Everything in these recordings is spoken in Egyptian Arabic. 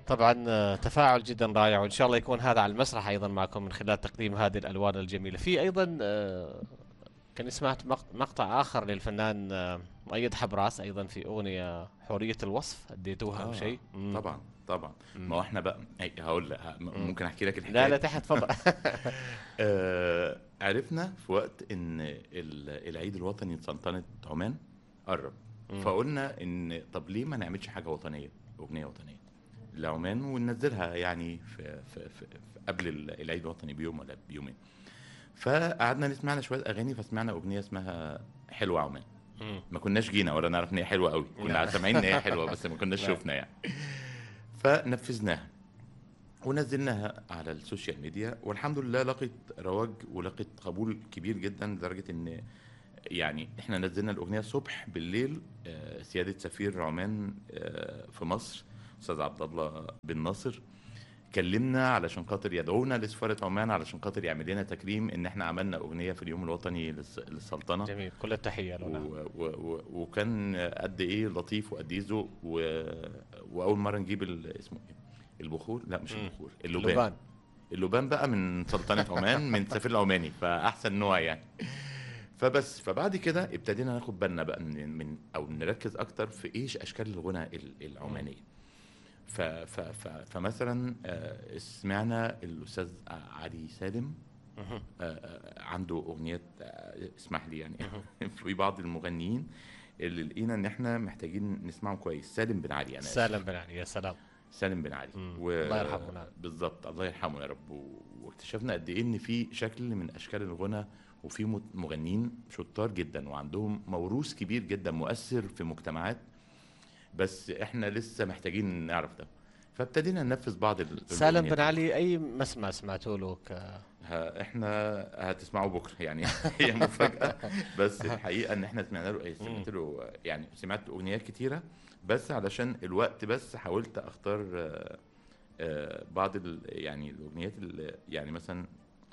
طبعا آه، تفاعل جدا رائع وان شاء الله يكون هذا على المسرح ايضا معكم من خلال تقديم هذه الالوان الجميله في ايضا آه، كان سمعت مق- مقطع اخر للفنان آه، مؤيد حبراس ايضا في اغنيه حوريه الوصف اديتوها او آه، شيء مم. طبعا طبعا ما هو احنا بقى هي- هقول لك ه- ممكن احكي لك الحكايه لا لا تحت تفضل آه عرفنا في وقت ان ال- العيد الوطني لسلطنه عمان قرب مم. فقلنا ان طب ليه ما نعملش حاجه وطنيه اغنيه وطنيه لعمان وننزلها يعني في, في, في, في قبل ال- العيد الوطني بيوم ولا بيومين فقعدنا نسمعنا شويه اغاني فسمعنا اغنيه اسمها حلوه عمان مم. ما كناش جينا ولا نعرف ان هي حلوه قوي نعم. كنا سامعين ان هي حلوه بس ما كناش نعم. شفنا يعني فنفذناها ونزلناها على السوشيال ميديا والحمد لله لقت رواج ولقت قبول كبير جدا لدرجه ان يعني احنا نزلنا الاغنيه الصبح بالليل آه، سياده سفير عمان آه، في مصر استاذ عبد الله بن ناصر كلمنا علشان خاطر يدعونا لسفاره عمان علشان خاطر يعمل لنا تكريم ان احنا عملنا اغنيه في اليوم الوطني للس- للسلطنه جميل كل التحيه له نعم. و و و وكان قد ايه لطيف وقد ايه ذوق و... واول مره نجيب ال... اسمه ايه البخور لا مش مم. البخور اللبان لبان اللبان بقى من سلطنه عمان من السفير العماني فاحسن نوع يعني فبس فبعد كده ابتدينا ناخد بالنا بقى من, من او نركز اكتر في ايش اشكال الغنى ال- العمانيه ف ف ف فمثلا آه، سمعنا الاستاذ علي سالم مهم. آه، آه، عنده اغنيات آه، اسمح لي يعني في بعض المغنيين اللي لقينا ان احنا محتاجين نسمعهم كويس سالم بن علي انا آسف. سالم بن علي يا سلام سالم بن علي مم. الله يرحمه، نعم. بالظبط الله يرحمه يا رب و... واكتشفنا قد ايه ان في شكل من اشكال الغنى وفي مت- مغنيين شطار جدا وعندهم موروث كبير جدا مؤثر في مجتمعات بس احنا لسه محتاجين نعرف ده فابتدينا ننفذ بعض ال- سالم الأغنيات بن علي اي مسمع سمعتوا له ك... ها احنا هتسمعوا بكره يعني هي مفاجاه بس الحقيقه ان احنا سمعنا له سمعت له يعني سمعت اغنيات كتيره بس علشان الوقت بس حاولت اختار آه، آه، بعض ال يعني الاغنيات ال- يعني مثلا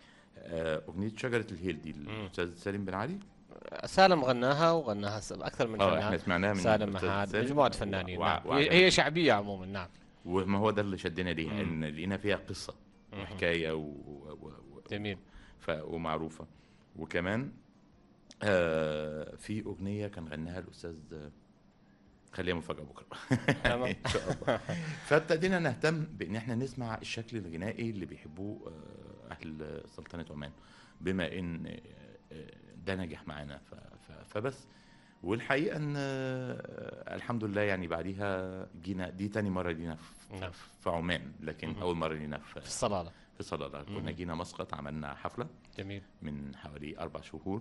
آه، اغنيه شجره الهيل دي الاستاذ سالم بن علي سالم غناها وغناها س- اكثر من اه احنا فنان سمعناها من سالم الأستاذ محاد سالم مجموعه و- فنانين وع- نعم هي وعجبتنا. هي شعبيه عموما نعم وما هو ده اللي شدنا ليها مم. ان لقينا فيها قصه مم. وحكايه و... و... و... جميل ف... ومعروفه وكمان آه في اغنيه كان غناها الاستاذ خليها مفاجاه بكره تمام. ان شاء الله فابتدينا نهتم بان احنا نسمع الشكل الغنائي اللي بيحبوه آه، اهل سلطنه عمان بما ان آه، آه، ده نجح معانا ف... ف... فبس والحقيقه ان آه، الحمد لله يعني بعديها جينا دي تاني مره لينا في, نعم. في عمان لكن مهم. اول مره لينا في في الصلاله في صلاله كنا مهم. جينا مسقط عملنا حفله جميل من حوالي أربع شهور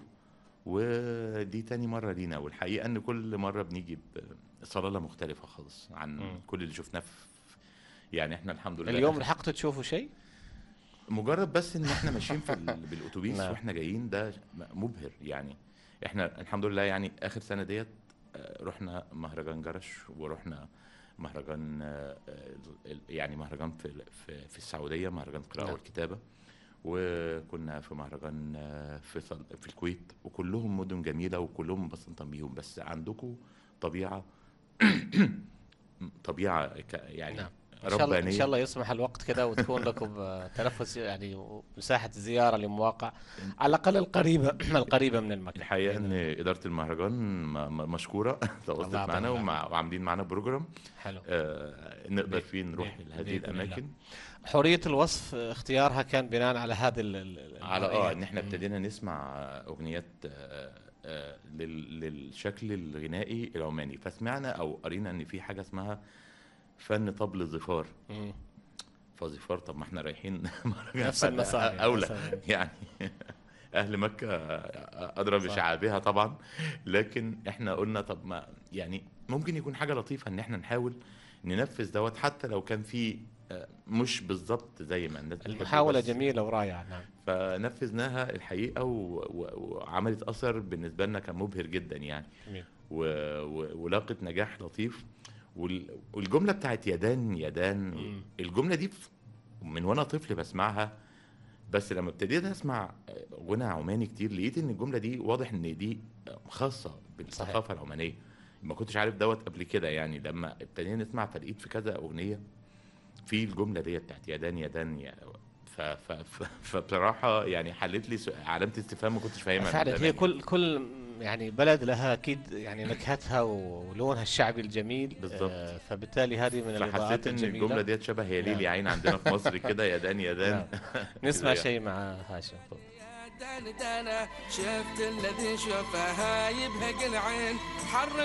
ودي تاني مرة لينا والحقيقة إن كل مرة بنيجي بصلالة مختلفة خالص عن مم. كل اللي شفناه في يعني إحنا الحمد لله اليوم لحقتوا تشوفوا شيء؟ مجرد بس إن إحنا ماشيين في ال- بالأتوبيس نعم. وإحنا جايين ده مبهر يعني إحنا الحمد لله يعني آخر سنة ديت آه، رحنا مهرجان جرش ورحنا مهرجان آه، ال- يعني مهرجان في في, في السعودية مهرجان القراءة نعم. والكتابة وكنا في مهرجان آه، في صل- في الكويت وكلهم مدن جميله وكلهم انبسطنا بيهم بس عندكم طبيعه طبيعه ك- يعني نعم. ان شاء الله ان ربانيه شاء الله يسمح الوقت كده وتكون لكم آه، تنفس يعني مساحه زياره لمواقع على الاقل القريبه القريبه من المكان الحقيقه ان اداره المهرجان م- م- مشكوره تواصلت الله معانا يعطيهم ومع وعاملين معانا بروجرام حلو آه نقدر ب- فيه نروح ب- لهذه بإذن الله. الاماكن حوريه الوصف آه، اختيارها كان بناء على هذه ال- ال- على اه النوعيات. ان احنا مم. ابتدينا نسمع اغنيات آه، آه، لل- للشكل الغنائي العماني فسمعنا او قرينا ان في حاجه اسمها فن طبل الظفار مم. فظفار طب ما احنا رايحين مهرجان نفس فن المصاري اولى مثلاً. يعني اهل مكه ادرى صح. بشعابها طبعا لكن احنا قلنا طب ما يعني ممكن يكون حاجه لطيفه ان احنا نحاول ننفذ دوت حتى لو كان في آه، مش بالظبط زي ما الناس بتحبه، المحاوله بس جميله ورائعه نعم فنفذناها الحقيقه و... و... وعملت اثر بالنسبه لنا كان مبهر جدا يعني جميل و... و... ولاقت نجاح لطيف وال... والجمله بتاعت يدان يدان مم. الجمله دي ف- من وانا طفل بسمعها بس لما ابتديت اسمع غنى عماني كتير لقيت ان الجمله دي واضح ان دي خاصه بالثقافه العمانيه ما كنتش عارف دوت قبل كده يعني لما ابتدينا نسمع فلقيت في كذا اغنيه في الجمله ديت بتاعت يدان يدان يا ف ف ف فبصراحه يعني حلت لي سؤ- علامه استفهام ما كنتش فاهمها من فعلا زمان هي يعني. كل كل يعني بلد لها اكيد يعني نكهتها ولونها الشعبي الجميل بالظبط. آه، فبالتالي هذه من الاضاءات فحسيت ان الجميله الجمله ديت شبه يا ليل نعم. يا عين عندنا في مصر كده يدان يدان نسمع كده شيء مع هاشم دانا دانا شفت الذي شفها يبهق العين حر